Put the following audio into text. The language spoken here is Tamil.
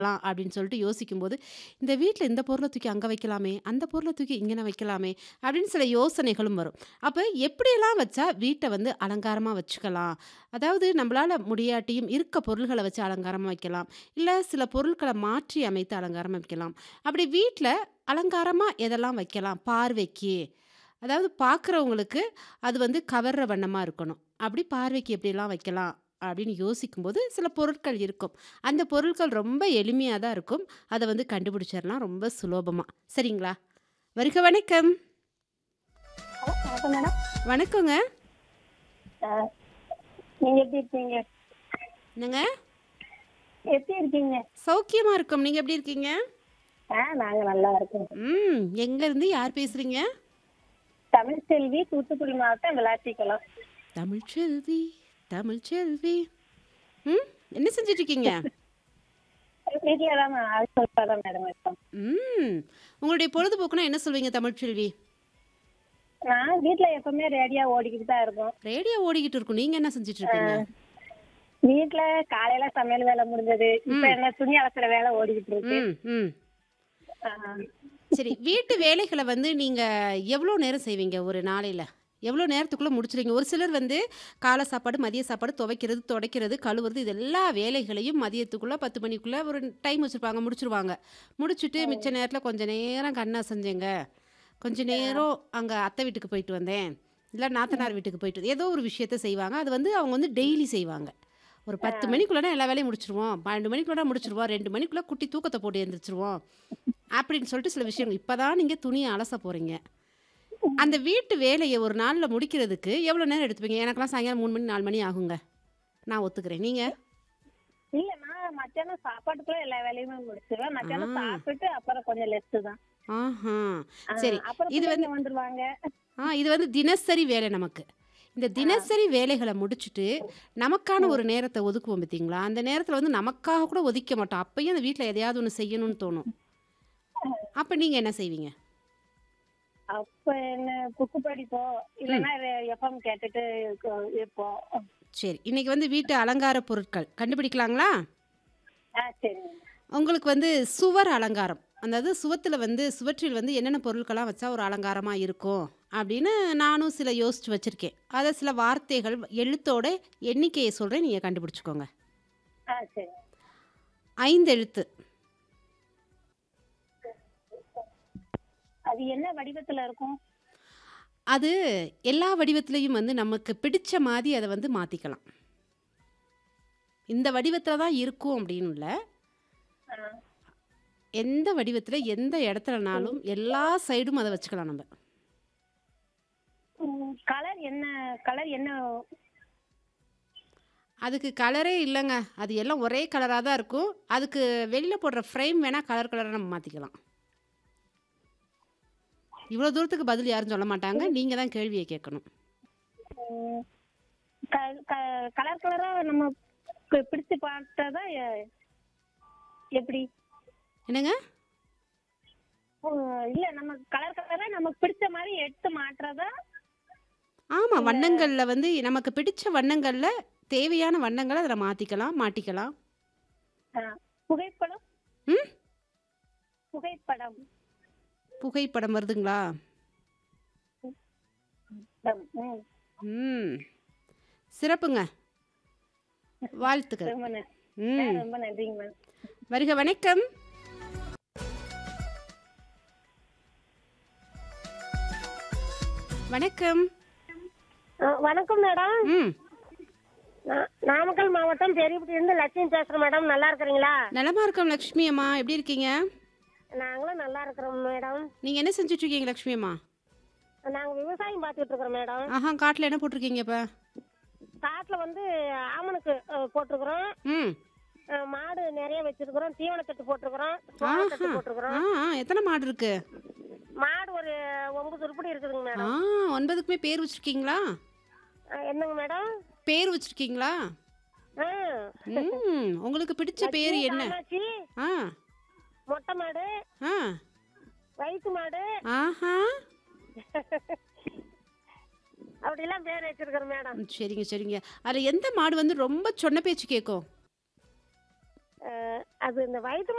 வைக்கலாம் அப்படின்னு சொல்லிட்டு யோசிக்கும்போது, இந்த வீட்ல இந்த பொருள தூக்கி அங்க வைக்கலாமே, அந்த பொருள தூக்கி இங்கன வைக்கலாமே அப்படின்னு சில யோசனைகளும் வரும். அப்ப எப்படியெல்லாம் வச்சா வீட்ட வந்து அலங்காரமா வச்சுக்கலாம்? அதாவது நம்மளால முடியாட்டியும் இருக்க பொருள்கள வச்சு அலங்காரமா வைக்கலாம். இல்ல சில பொருட்கள மாற்றி அமைத்து அலங்காரமா வைக்கலாம். அப்படி வீட்ல அலங்காரமா எதெல்லாம் வைக்கலாம் பார்வைக்கு? அதாவது பார்க்குறவங்களுக்கு அது வந்து கவர்ற வண்ணமா இருக்கணும். அப்படி பார்வைக்கு எப்படிலாம் வைக்கலாம்? அப்படின்னு யோசிக்கும்போது சில பொருட்கள் இருக்கும். அந்த பொருட்கள் ரொம்ப எளிமையா தான் இருக்கும். அத வந்து கண்டுபிடிச்சிரலாம் ரொம்ப சுலபமா. சரிங்களா? வருக வணக்கம். ஹலோ வணக்கம் மேடம். வணக்கங்க. ஆ நீங்க எப்படி இருக்கீங்க? என்னங்க? எப்படி இருக்கீங்க? சௌக்கியமா இருக்கோம். நீங்க எப்படி இருக்கீங்க? ஆ நாங்க நல்லா இருக்கோம். ம். எங்கருந்து யார் பேசுறீங்க? தமிழ்செல்வி தூத்துக்குடி மாவட்டம் விளாத்திக்குளம். தமிழ்ச்செல்வி, தமிழ்ச்செல்வி. ம். என்ன செஞ்சுட்டு இருக்கீங்க? வீட்ல தான் ஹவுஸ் ஒய்ஃபா தான் மேடம் இருக்கோம். ம். உங்களுடைய பொழுதுபோக்குன்னா என்ன சொல்வீங்க தமிழ்ச்செல்வி? நான் வீட்ல எப்பவுமே ரேடியோ ஓடிக்கிட்டு தான் இருக்கும். ரேடியோ ஓடிக்கிட்டு இருக்கும். நீங்க என்ன செஞ்சுட்டு இருக்கீங்க? வீட்ல காலையில சமையல் வேலை முடிஞ்சது. இப்ப ம். என்ன துணி அலசுற வேலை ஓடிக்கிட்டு இருக்கு. ம், ம். ஆ. சரி. வீட்டு வேலைகள வந்து நீங்க எவ்வளோ நேரம் செய்வீங்க ஒரு நாளையில? எவ்வளோ நேரத்துக்குள்ள முடிச்சுருவீங்க? ஒரு சிலர் வந்து காலை சாப்பாடு, மதிய சாப்பாடு, துவைக்கிறது, துடைக்கிறது, கழுவுறது இது எல்லா வேலைகளையும் மதியத்துக்குள்ள 10 மணிக்குள்ள ஒரு டைம் வச்சிருப்பாங்க. முடிச்சுருவாங்க. முடிச்சுட்டு மிச்ச நேரத்தில கொஞ்ச நேரம் கண் அசைஞ்சேங்க. கொஞ்ச நேரம் அங்க அத்தை வீட்டுக்கு போயிட்டு வந்தேன். இல்ல நாத்தனார் வீட்டுக்கு போயிட்டு ஏதோ ஒரு விஷயத்த செய்வாங்க. அது வந்து அவங்க வந்து டெய்லி செய்வாங்க. ஒரு 10 மணிக்குள்ளனா எல்லா வேலையும் முடிச்சுருவோம். 12 மணிக்குள்ள முடிச்சுருவோம். 2 மணிக்குள்ள குட்டி தூக்கத்த போட்டு எந்திரிச்சுருவோம். அப்படின்னு சொல்லிட்டு சில விஷயங்கள். இப்ப தான் நீங்க துணிய அலச போறீங்க. அந்த வீட்டு வேலைய ஒரு நாள்ல முடிக்கிறதுக்கு எவ்வளோ நேரம் எடுத்துப்பீங்க? எனக்கெல்லாம் சாயங்காலம் 3 மணி, 4 மணி ஆகுங்க. நான் ஒத்துக்கிறேன். நீங்க? இல்ல நான் மத்தியானம் சாப்பாட்டுக்குள்ள எல்லா வேலையுமே முடிச்சிருவேன். ஆ. மத்தியானம் சாப்பிட்டுட்டு அப்புறம் கொஞ்சம் ரெஸ்ட் தான். ஆஹா. ஆ, சரி. அப்புறம் இது வந்து பிள்ளைங்க வந்துருவாங்க. ஆ இது வந்து தினசரி வேலை நமக்கு. இந்த ஆ. தினசரி வேலைகள முடிச்சுட்டு, நமக்கான ம். ஒரு நேரத்த ஒதுக்குவோம் பார்த்தீங்களா? அந்த நேரத்தில வந்து நமக்காக கூட ஒதுக்க மாட்டோம். அப்பயும் அந்த வீட்ல எதையாவது ஒண்ணு செய்யணும்னு தோணும். அப்ப நீங்க என்ன செய்வீங்க? அப்ப என்ன புக்கு படிப்போம். இல்லன்னா எஃப்எம் கேட்டுட்டு இருக்க- இருப்போம். சரி. இன்னைக்கு வந்து வீட்டு அலங்கார பொருட்கள் கண்டுபிடிக்கலாங்களா? ஆ சரிங்க. உங்களுக்கு வந்து சுவர் அலங்காரம். அதாவது சுவத்துல வந்து சுவற்றில் வந்து என்னென்ன பொருட்கள்லாம் வச்சா ஒரு அலங்காரமா இருக்கும் அப்படின்னு நானும் சில யோசிச்சு வச்சிருக்கேன். அத சில வார்த்தைகள் எழுத்தோட எண்ணிக்கைய சொல்றேன். நீங்க கண்டுபிடிச்சுக்கோங்க. ஆ சரி. 5 எழுத்து. அது என்ன வடிவத்துல இருக்கும்? அது எல்லா வடிவத்திலயும் வந்து நமக்கு பிடிச்ச மாரி அத வந்து மாத்திக்கலாம். இந்த வடிவத்தில தான் இருக்கும் அப்படின்னு இல்ல. ஆ. எந்த வடிவத்தில, எந்த இடத்துலனாலும் எல்லா சைடும் அத வச்சுக்கலாம் நம்ப. ம், கலர் என்ன கலர் என்ன அதுக்கு கலரே இல்லங்க. அது எல்லாம் ஒரே கலரா தான் இருக்கும். அதுக்கு வெளில போடுற ஃப்ரேம் வேணா கலர் கலரா நம்ம மாத்திக்கலாம். இவ்வளோ தூரத்துக்கு பதில் யாரும் சொல்ல மாட்டாங்க. நீங்க தான் கேள்விய கேட்கணும். ம், க- க- கலர் கலரா நம்ம பி- பிடிச்சு பார்த்ததா எ- எப்படி என்னங்க? ம், இல்ல நம்ம கலர் கலரா நமக்கு பிடிச்ச மாதிரி எடுத்து மாட்டுறதா ஆமா. இல்ல வண்ணங்கள்ல வந்து நமக்கு பிடிச்ச வண்ணங்கள்ல தேவையான வண்ணங்கள அதில மாத்திக்கலாம், மாட்டிக்கலாம். ஆ, புகைப்படம் ம்? புகைப்படம் புகைப்படம் வருதுங்களா? படம். ம், ம். சிறப்புங்க. வாழ்த்துக்கள். ரொம்ப நன்றி ஆ, ம். ரொம்ப நன்றிங்க மேம் வருக வணக்கம். வணக்கம். வணக்கம் மேடம் ம். நா- நாமக்கல் மாவட்டம் பெரியபட்டியிலிருந்து லட்சுமி பேசுறேன் மேடம் நல்லா இருக்கிறீங்களா நலமா இருக்கோம் லக்ஷ்மி அம்மா. எப்படி இருக்கீங்க? நாங்களும் நல்லா இருக்கிறோம் மேடம் நீங்க என்ன செஞ்சுட்டு இருக்கீங்க லக்ஷ்மி அம்மா? நாங்க விவசாயம் பார்த்துட்டு இருக்கிறோம் மேடம் ஆஹா காட்டுல என்ன போட்டிருக்கீங்க இப்ப? காட்டுல வந்து ஆமணக்கு அஹ், போட்டிருக்கிறோம் ம். அஹ், மாடு நிறைய வச்சிருக்கிறோம் தீவனத்தட்டு போட்டிருக்கிறோம் சோளத்தட்டு ஆஹா. போட்டிருக்கிறோம் ஆ, ஆ. எத்தனை மாடு இருக்கு? மாடு ஒரு ஒன்பது உருப்படி இருக்குதுங்க ஆ மேடம் 9க்குமே பேர் வச்சிருக்கீங்களா? அஹ், என்னங்க மேடம் பேர் வச்சிருக்கீங்களா? ஆ. ம். உங்களுக்கு பிடிச்ச பேர் லட்சுமி என்ன? காமாட்சி ஆ. மொட்டை மாடு ஆ. வயிற்று மாடு ஆஹா. அப்படிலாம் பேர் வச்சிருக்கிறோம் மேடம் ம், சரிங்க சரிங்க. அதுல எந்த மாடு வந்து ரொம்ப சொன்ன பேச்சு கேட்கும்? அஹ், அது இந்த வயிற்று